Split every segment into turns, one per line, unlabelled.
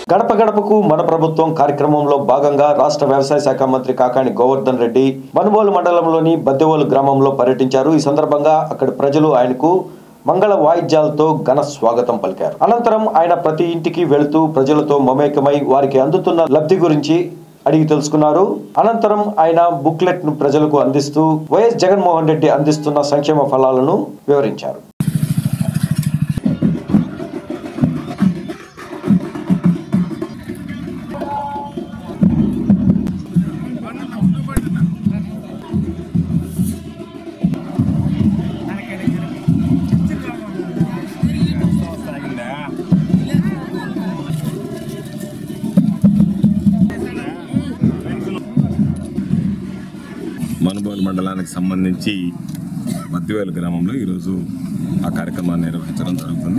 గడప గడపకు మన ప్రభుత్వం కార్యక్రమంలో భాగంగా రాష్ట్ర వ్యవసాయ శాఖ మంత్రి కాకాని గోవర్ధన్ రెడ్డి మనుబోలు మండలంలోని బద్దెవోలు గ్రామంలో పర్యటించారు ఈ సందర్భంగా అక్కడి ప్రజలు ఆయనకు మంగళ వాయిద్యాలతో ఘన స్వాగతం పలికారు అనంతరం ఆయన ప్రతి ఇంటికి వెళుతూ ప్రజలతో మమేకమై వారికి అందుతున్న లబ్ధి గురించి అడిగి తెలుసుకున్నారు అనంతరం ఆయన బుక్లెట్ ను ప్రజలకు అందిస్తూ వైఎస్ జగన్మోహన్ రెడ్డి అందిస్తున్న సంక్షేమ ఫలాలను వివరించారు
మనుబోలు మండలానికి సంబంధించి మధ్యవేలు గ్రామంలో ఈరోజు ఆ కార్యక్రమాన్ని నిర్వహించడం జరుగుతుంది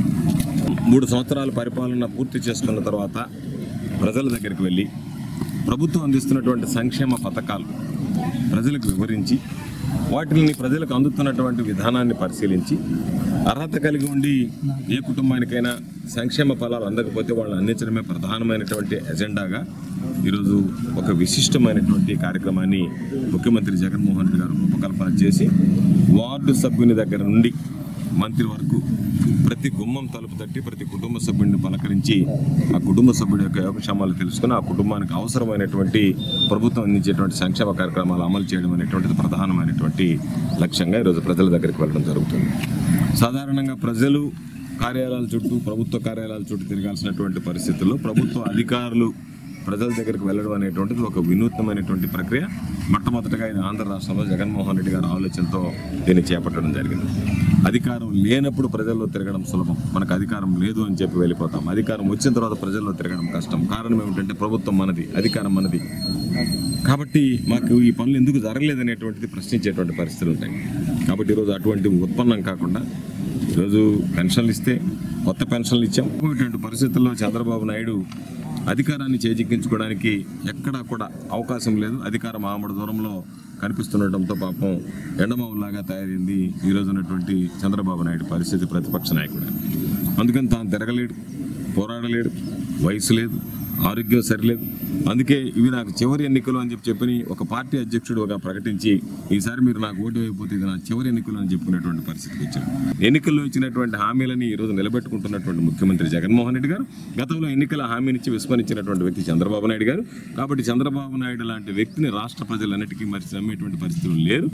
మూడు సంవత్సరాల పరిపాలన పూర్తి చేసుకున్న తర్వాత ప్రజల దగ్గరికి వెళ్ళి ప్రభుత్వం అందిస్తున్నటువంటి సంక్షేమ పథకాలు ప్రజలకు వివరించి వాటిని ప్రజలకు అందుతున్నటువంటి విధానాన్ని పరిశీలించి అర్హత కలిగి ఉండి ఏ కుటుంబానికైనా సంక్షేమ ఫలాలు అందకపోతే వాళ్ళని అందించడమే ప్రధానమైనటువంటి ఎజెండాగా ఈరోజు ఒక విశిష్టమైనటువంటి కార్యక్రమాన్ని ముఖ్యమంత్రి జగన్మోహన్ రెడ్డి గారు రూపకల్పన చేసి వార్డు సభ్యుని దగ్గర నుండి మంత్రి వరకు ప్రతి గుమ్మం తలుపు తట్టి ప్రతి కుటుంబ సభ్యుడిని పలకరించి ఆ కుటుంబ సభ్యుడి యొక్క యోగక్షేమాలు తెలుసుకుని ఆ కుటుంబానికి అవసరమైనటువంటి ప్రభుత్వం అందించేటువంటి సంక్షేమ కార్యక్రమాలు అమలు చేయడం అనేటువంటిది ప్రధానమైనటువంటి లక్ష్యంగా ఈరోజు ప్రజల దగ్గరికి వెళ్ళడం జరుగుతుంది సాధారణంగా ప్రజలు కార్యాలయాల చుట్టూ ప్రభుత్వ కార్యాలయాల చుట్టూ తిరగాల్సినటువంటి పరిస్థితుల్లో ప్రభుత్వ అధికారులు ప్రజల దగ్గరికి వెళ్ళడం అనేటువంటిది ఒక వినూత్నమైనటువంటి ప్రక్రియ మొట్టమొదటిగా ఇది ఆంధ్ర రాష్ట్రంలో జగన్మోహన్ రెడ్డి గారి ఆలోచనతో దీన్ని చేపట్టడం జరిగింది అధికారం లేనప్పుడు ప్రజల్లో తిరగడం సులభం మనకు అధికారం లేదు అని చెప్పి వెళ్ళిపోతాం అధికారం వచ్చిన తర్వాత ప్రజల్లో తిరగడం కష్టం కారణం ఏమిటంటే ప్రభుత్వం మనది అధికారం మనది కాబట్టి మాకు ఈ పనులు ఎందుకు జరగలేదనేటువంటిది ప్రశ్నించేటువంటి పరిస్థితులు ఉంటాయి కాబట్టి ఈరోజు అటువంటి ఉత్పన్నం కాకుండా ఈరోజు పెన్షన్లు ఇస్తే కొత్త పెన్షన్లు ఇచ్చాం ఇటువంటి పరిస్థితుల్లో చంద్రబాబు నాయుడు అధికారాన్ని చేజిక్కించుకోవడానికి ఎక్కడా కూడా అవకాశం లేదు అధికారం ఆమడ దూరంలో కనిపిస్తుండటంతో పాపం ఎండమావులాగా తయారైంది ఈ రోజు ఉన్నటువంటి చంద్రబాబు నాయుడు పరిస్థితి ప్రతిపక్ష నాయకుడు అందుకని తాను తిరగలేడు పోరాడలేడు వయసు లేదు ఆరోగ్యం సరిలేదు అందుకే ఇవి నాకు చివరి ఎన్నికలు అని చెప్పి చెప్పని ఒక పార్టీ అధ్యక్షుడుగా ప్రకటించి ఈసారి మీరు నాకు ఓటు అయిపోతే ఇది నా చివరి ఎన్నికలు అని చెప్పుకునేటువంటి పరిస్థితికి వచ్చారు ఎన్నికల్లో ఇచ్చినటువంటి హామీలని ఈ రోజు నిలబెట్టుకుంటున్నటువంటి ముఖ్యమంత్రి జగన్మోహన్ రెడ్డి గారు గతంలో ఎన్నికల హామీనిచ్చి విస్మరించినటువంటి వ్యక్తి చంద్రబాబు నాయుడు గారు కాబట్టి చంద్రబాబు నాయుడు లాంటి వ్యక్తిని రాష్ట్ర ప్రజలన్నిటికీ మరి నమ్మేటువంటి పరిస్థితులు లేరు